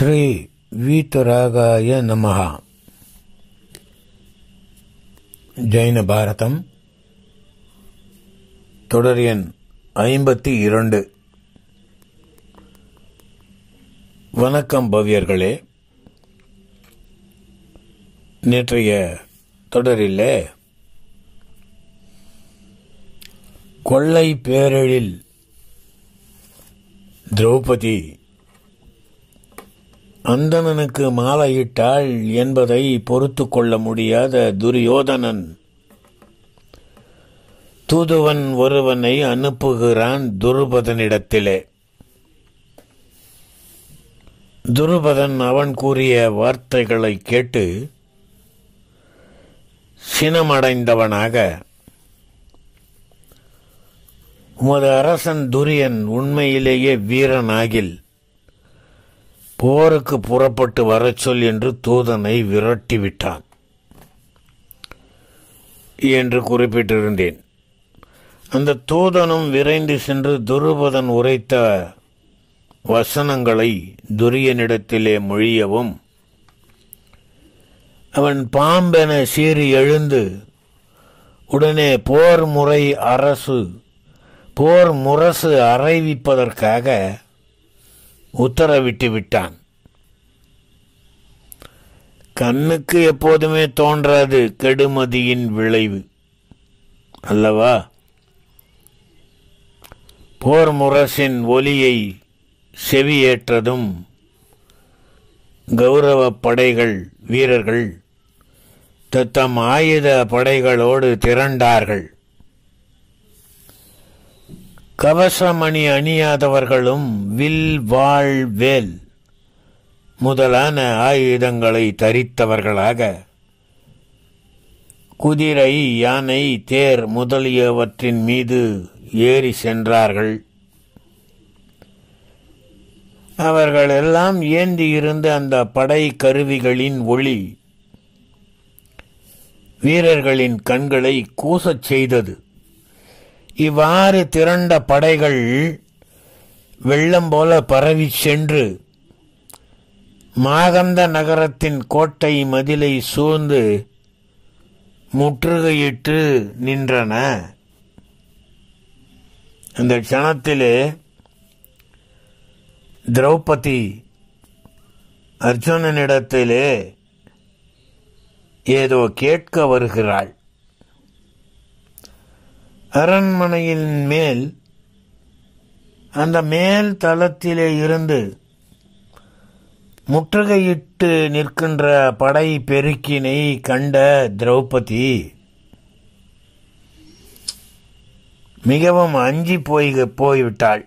ஸ்ரீ வீத்தராகாய நமஹா ஜெயின பாரதம் தொடர் எண் ஐம்பத்தி இரண்டு வணக்கம் பவ்யர்களே நேற்றைய தொடரிலே கொள்ளை பேரழில் திரௌபதி அந்தணனுக்கு மாலையிட்டாள் என்பதை பொறுத்து கொள்ள முடியாத துரியோதனன் தூதுவன் ஒருவனை அனுப்புகிறான் துருபதனிடத்திலே துருபதன் அவன் கூறிய வார்த்தைகளை கேட்டு சினமடைந்தவனாக உமது அரசன் துரியன் உண்மையிலேயே வீரனாகில் போருக்கு புறப்பட்டு வரச் சொல் என்று தூதனை விரட்டிவிட்டான் என்று குறிப்பிட்டிருந்தேன் அந்த தூதனும் விரைந்து சென்று துருபதன் உரைத்த வசனங்களை துரியனிடத்திலே மொழியவும் அவன் பாம்பென சீறி எழுந்து உடனே போர் முறை அரசு போர் முரசு அறைவிப்பதற்காக உத்தரவிட்டு விட்டான் கண்ணுக்கு எப்போதுமே தோன்றாது கெடுமதியின் விளைவு அல்லவா போர் முரசின் ஒலியை செவியேற்றதும் கௌரவ படைகள் வீரர்கள் தத்தம் ஆயுத படைகளோடு திரண்டார்கள் கவசமணி அணியாதவர்களும் வில் வாழ் வேல் முதலான ஆயுதங்களை தரித்தவர்களாக குதிரை யானை தேர் முதலியவற்றின் மீது ஏறி சென்றார்கள் அவர்கள் எல்லாம் ஏந்தி இருந்த அந்த படை கருவிகளின் ஒளி வீரர்களின் கண்களை கூசச் செய்தது இவ்வாறு திரண்ட படைகள் வெள்ளம் போல பரவி சென்று மாகந்த நகரத்தின் கோட்டை மதிலை சூழ்ந்து முற்றுகையிட்டு நின்றன அந்த க்ஷணத்திலே திரௌபதி அர்ஜுனனிடத்திலே ஏதோ கேட்க வருகிறாள் அரண்மனையின் மேல் அந்த மேல் தளத்திலே இருந்து முற்றுகையிட்டு நிற்கின்ற படை பெருக்கினை கண்ட திரௌபதி மிகவும் அஞ்சி போய் போய்விட்டாள்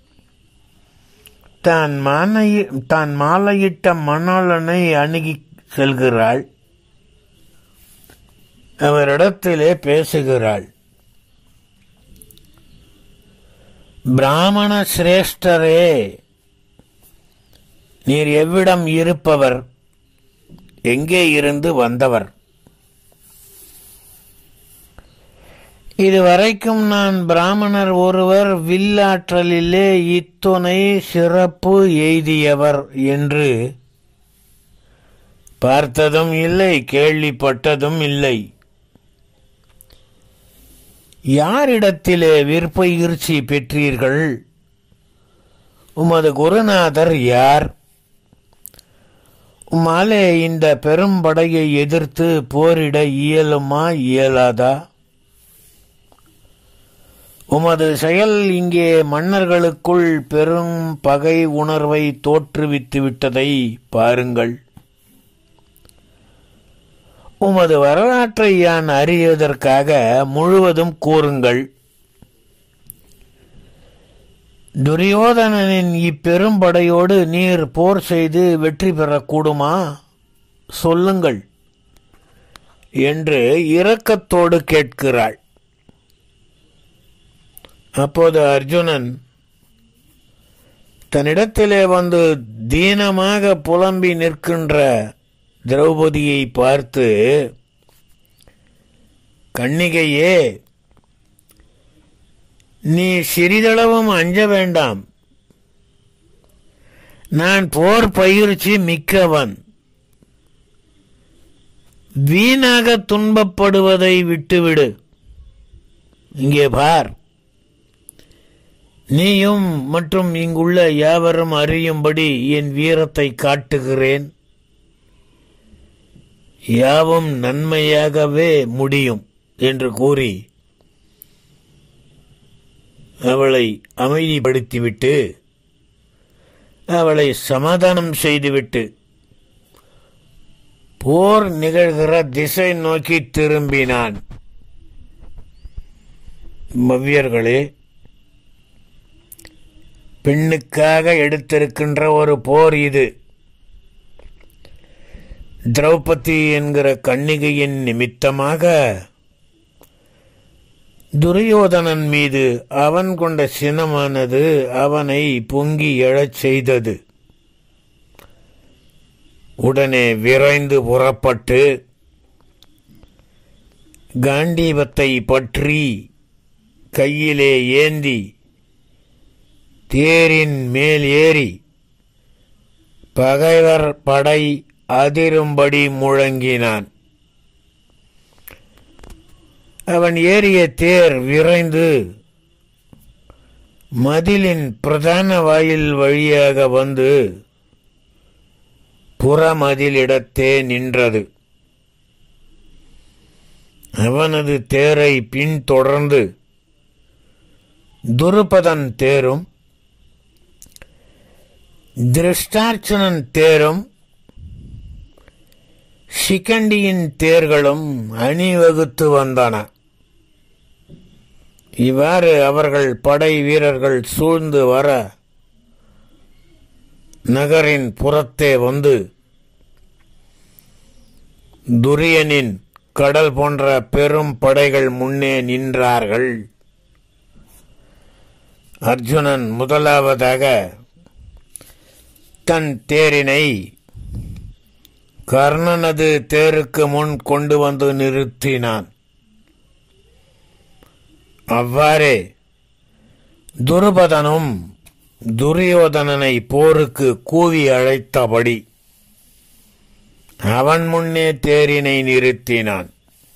தான் மாலை தான் மாலையிட்ட மணாளனை அணுகி செல்கிறாள் அவரிடத்திலே பேசுகிறாள் பிராமண சிரேஷ்டரே நீர் எவ்விடம் இருப்பவர் எங்கே இருந்து வந்தவர் இதுவரைக்கும் நான் பிராமணர் ஒருவர் வில்லாற்றலிலே இத்துணை சிறப்பு எய்தியவர் என்று பார்த்ததும் இல்லை கேள்விப்பட்டதும் இல்லை யாரிடத்திலே விற்பயிற்சி பெற்றீர்கள் உமது குருநாதர் யார் உம்மாலே இந்த பெரும்படையை எதிர்த்து போரிட இயலுமா இயலாதா உமது செயல் இங்கே மன்னர்களுக்குள் பெரும் பகை உணர்வை தோற்றுவித்து விட்டதை பாருங்கள் உமது வரலாற்றை யான் அறிவதற்காக முழுவதும் கூறுங்கள் துரியோதனனின் இப்பெரும்படையோடு நீர் போர் செய்து வெற்றி பெறக்கூடுமா சொல்லுங்கள் என்று இரக்கத்தோடு கேட்கிறாள் அப்போது அர்ஜுனன் தன்னிடத்திலே வந்து தீனமாக புலம்பி நிற்கின்ற திரௌபதியை பார்த்து கண்ணிகையே நீ சிறிதளவும் அஞ்ச வேண்டாம் நான் போர் பயிற்சி மிக்கவன் வீணாக துன்பப்படுவதை விட்டுவிடு இங்கே பார் நீயும் மற்றும் இங்குள்ள யாவரும் அறியும்படி என் வீரத்தை காட்டுகிறேன் யாவும் நன்மையாகவே முடியும் என்று கூறி அவளை அமைதிப்படுத்திவிட்டு அவளை சமாதானம் செய்துவிட்டு போர் நிகழ்கிற திசை நோக்கி திரும்பினான் மவ்வியர்களே பெண்ணுக்காக எடுத்திருக்கின்ற ஒரு போர் இது திரௌபதி என்கிற கன்னிகையின் நிமித்தமாக துரியோதனன் மீது அவன் கொண்ட சினமானது அவனை பொங்கி எழச் செய்தது உடனே விரைந்து புறப்பட்டு காண்டீபத்தை பற்றி கையிலே ஏந்தி தேரின் மேல் ஏறி பகைவர் படை அதிரும்படி முழங்கினான் அவன் ஏறிய தேர் விரைந்து மதிலின் பிரதான வாயில் வழியாக வந்து புறமதிலிடத்தே நின்றது அவனது தேரை பின்தொடர்ந்து துருபதன் தேரும் திருஷ்டார்ச்சனன் தேரும் சிகண்டியின் தேர்களும் அணிவகுத்து வந்தன இவ்வாறு அவர்கள் படை வீரர்கள் சூழ்ந்து வர நகரின் புறத்தே வந்து துரியனின் கடல் போன்ற பெரும் படைகள் முன்னே நின்றார்கள் அர்ஜுனன் முதலாவதாக தன் தேரினை கர்ணனது தேருக்கு முன் கொண்டு வந்து நிறுத்தினான் அவ்வாறே துருபதனும் துரியோதனனை போருக்கு கூவி அழைத்தபடி அவன் முன்னே தேரினை நிறுத்தினான்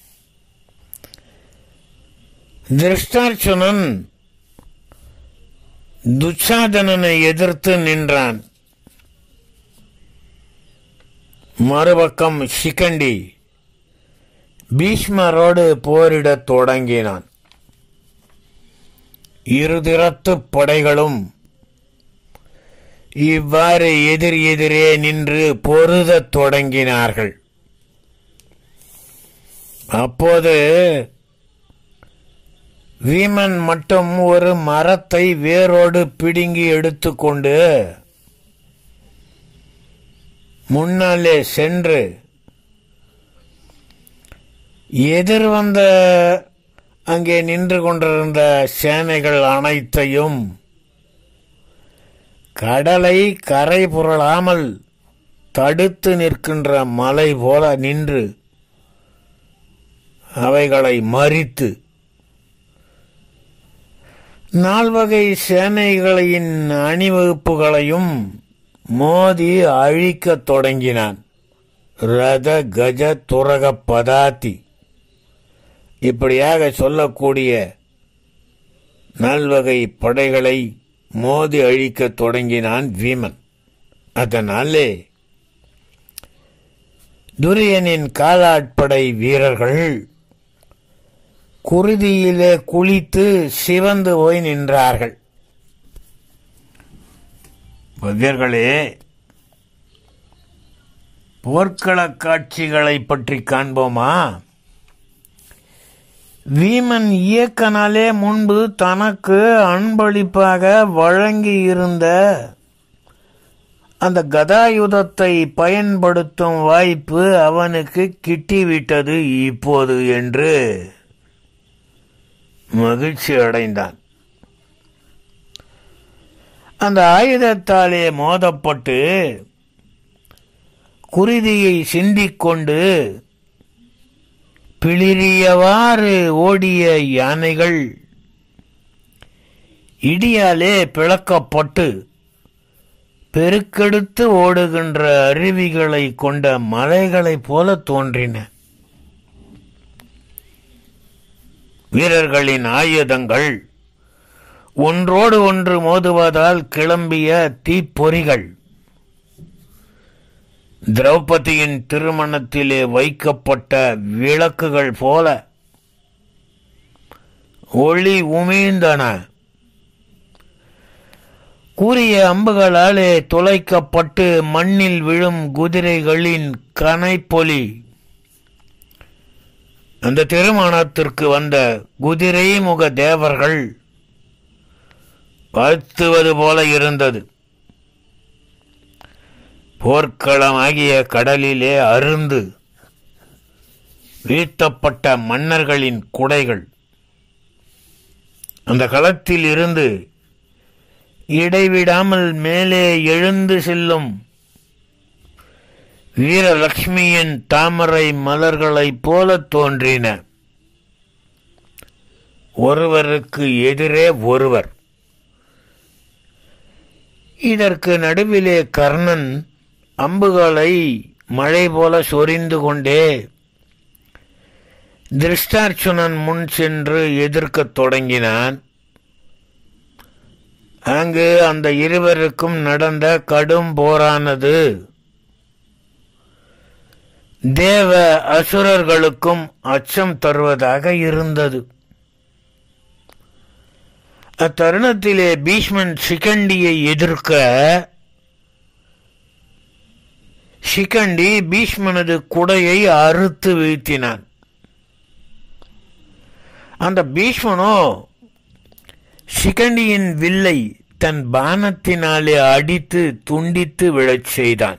திருஷ்டார்ச்சுனன் துச்சாதனனை எதிர்த்து நின்றான் மறுபக்கம் சிகண்டி பீஷ்மரோடு போரிடத் தொடங்கினான் இருதிறத்து படைகளும் இவ்வாறு எதிர் எதிரே நின்று பொருதத் தொடங்கினார்கள் அப்போது வீமன் மட்டும் ஒரு மரத்தை வேரோடு பிடுங்கி எடுத்துக்கொண்டு முன்னாலே சென்று எதிர் வந்த அங்கே நின்று கொண்டிருந்த சேனைகள் அனைத்தையும் கடலை கரை புரளாமல் தடுத்து நிற்கின்ற மலை போல நின்று அவைகளை மறித்து நால்வகை சேனைகளின் அணிவகுப்புகளையும் மோதி அழிக்கத் தொடங்கினான் ரத கஜ துரக பதாத்தி இப்படியாக சொல்லக்கூடிய நால்வகை படைகளை மோதி அழிக்கத் தொடங்கினான் வீமன் அதனாலே துரியனின் காலாட்படை வீரர்கள் குருதியிலே குளித்து சிவந்து போய் நின்றார்கள் வீரர்களே போர்க்களக் காட்சிகளை பற்றி காண்போமா வீமன் இயக்கனாலே முன்பு தனக்கு அன்பளிப்பாக வழங்கியிருந்த அந்த கதாயுதத்தை பயன்படுத்தும் வாய்ப்பு அவனுக்கு கிட்டிவிட்டது இப்போது என்று மகிழ்ச்சி அடைந்தான் அந்த ஆயுதத்தாலே மோதப்பட்டு குருதியை சிந்திக்கொண்டு பிளிரியவாறு ஓடிய யானைகள் இடியாலே பிளக்கப்பட்டு பெருக்கெடுத்து ஓடுகின்ற அருவிகளை கொண்ட மலைகளைப் போல தோன்றின வீரர்களின் ஆயுதங்கள் ஒன்றோடு ஒன்று மோதுவதால் கிளம்பிய தீப்பொறிகள் திரௌபதியின் திருமணத்திலே வைக்கப்பட்ட விளக்குகள் போல ஒளி உமிழ்ந்தன கூறிய அம்புகளாலே துளைக்கப்பட்டு மண்ணில் விழும் குதிரைகளின் கனைப்பொலி அந்த திருமணத்திற்கு வந்த குதிரை முக தேவர்கள் வாழ்த்துவது போல இருந்தது போர்க்களமாகிய கடலிலே அருந்து வீழ்த்தப்பட்ட மன்னர்களின் குடைகள் அந்த களத்தில் இருந்து இடைவிடாமல் மேலே எழுந்து செல்லும் வீரலட்சுமியின் தாமரை மலர்களைப் போல தோன்றின ஒருவருக்கு எதிரே ஒருவர் இதற்கு நடுவிலே கர்ணன் அம்புகளை மழை போல சொரிந்து கொண்டே திருஷ்டார்ச்சுனன் முன் சென்று எதிர்க்கத் தொடங்கினான் அங்கு அந்த இருவருக்கும் நடந்த கடும் போரானது தேவ அசுரர்களுக்கும் அச்சம் தருவதாக இருந்தது அத்தருணத்திலே பீஷ்மன் சிகண்டியை எதிர்க்க சிகண்டி பீஷ்மனது குடையை அறுத்து வீழ்த்தினான் அந்த பீஷ்மனோ சிகண்டியின் வில்லை தன் பானத்தினாலே அடித்து துண்டித்து விழச் செய்தான்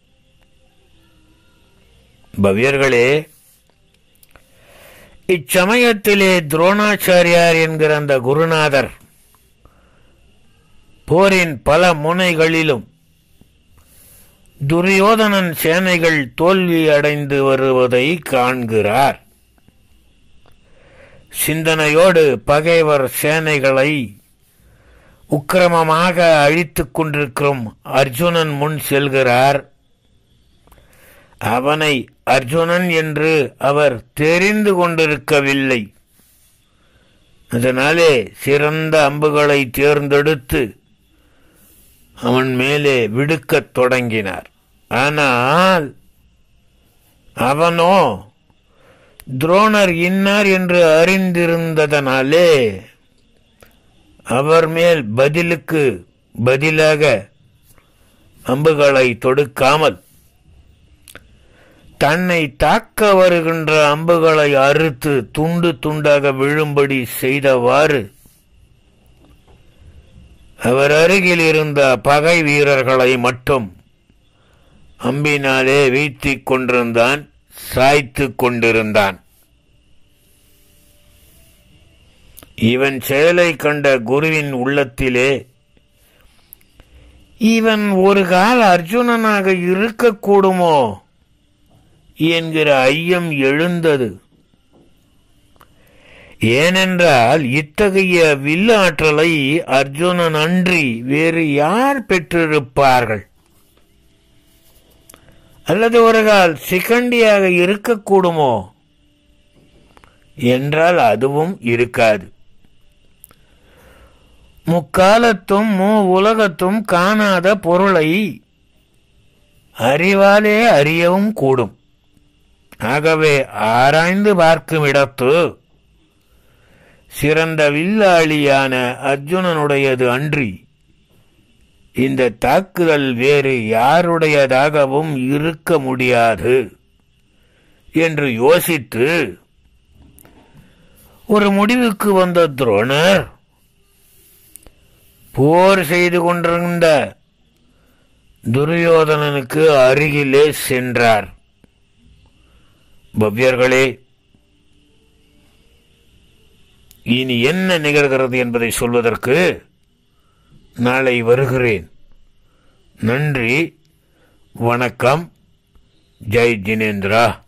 பவ்யர்களே இச்சமயத்திலே துரோணாச்சாரியார் என்கிற அந்த குருநாதர் போரின் பல முனைகளிலும் துரியோதனன் சேனைகள் தோல்வி அடைந்து வருவதை காண்கிறார் சிந்தனையோடு பகைவர் சேனைகளை உக்கிரமமாக அழித்துக் கொண்டிருக்கும் அர்ஜுனன் முன் செல்கிறார் அவனை அர்ஜுனன் என்று அவர் தெரிந்து கொண்டிருக்கவில்லை அதனாலே சிறந்த அம்புகளை தேர்ந்தெடுத்து அவன் மேலே விடுக்கத் தொடங்கினார் ஆனால் அவனோ துரோணர் இன்னார் என்று அறிந்திருந்ததனாலே அவர் மேல் பதிலுக்கு பதிலாக அம்புகளை தொடுக்காமல் தன்னை தாக்க வருகின்ற அம்புகளை அறுத்து துண்டு துண்டாக விழும்படி செய்தவாறு அவர் அருகில் இருந்த பகை வீரர்களை மட்டும் அம்பினாலே வீழ்த்திக் கொண்டிருந்தான் சாய்த்து கொண்டிருந்தான் இவன் செயலை கண்ட குருவின் உள்ளத்திலே இவன் ஒரு கால அர்ஜுனனாக இருக்கக்கூடுமோ என்கிற ஐயம் எழுந்தது ஏனென்றால் இத்தகைய வில்லாற்றலை அர்ஜுனன் அன்றி வேறு யார் பெற்றிருப்பார்கள் அல்லது ஒரு கால் சிகண்டியாக இருக்கக்கூடுமோ என்றால் அதுவும் இருக்காது முக்காலத்தும் மூ உலகத்தும் காணாத பொருளை அறிவாலே அறியவும் கூடும் ஆகவே ஆராய்ந்து பார்க்கும் இடத்து சிறந்த வில்லாளியான அர்ஜுனனுடையது அன்றி இந்த தாக்குதல் வேறு யாருடையதாகவும் இருக்க முடியாது என்று யோசித்து ஒரு முடிவுக்கு வந்த துரோணர் போர் செய்து கொண்டிருந்த துரியோதனனுக்கு அருகிலே சென்றார் பவ்யர்களே இனி என்ன நிகழ்கிறது என்பதை சொல்வதற்கு நாளை வருகிறேன் நன்றி வணக்கம் ஜெய் ஜினேந்திரா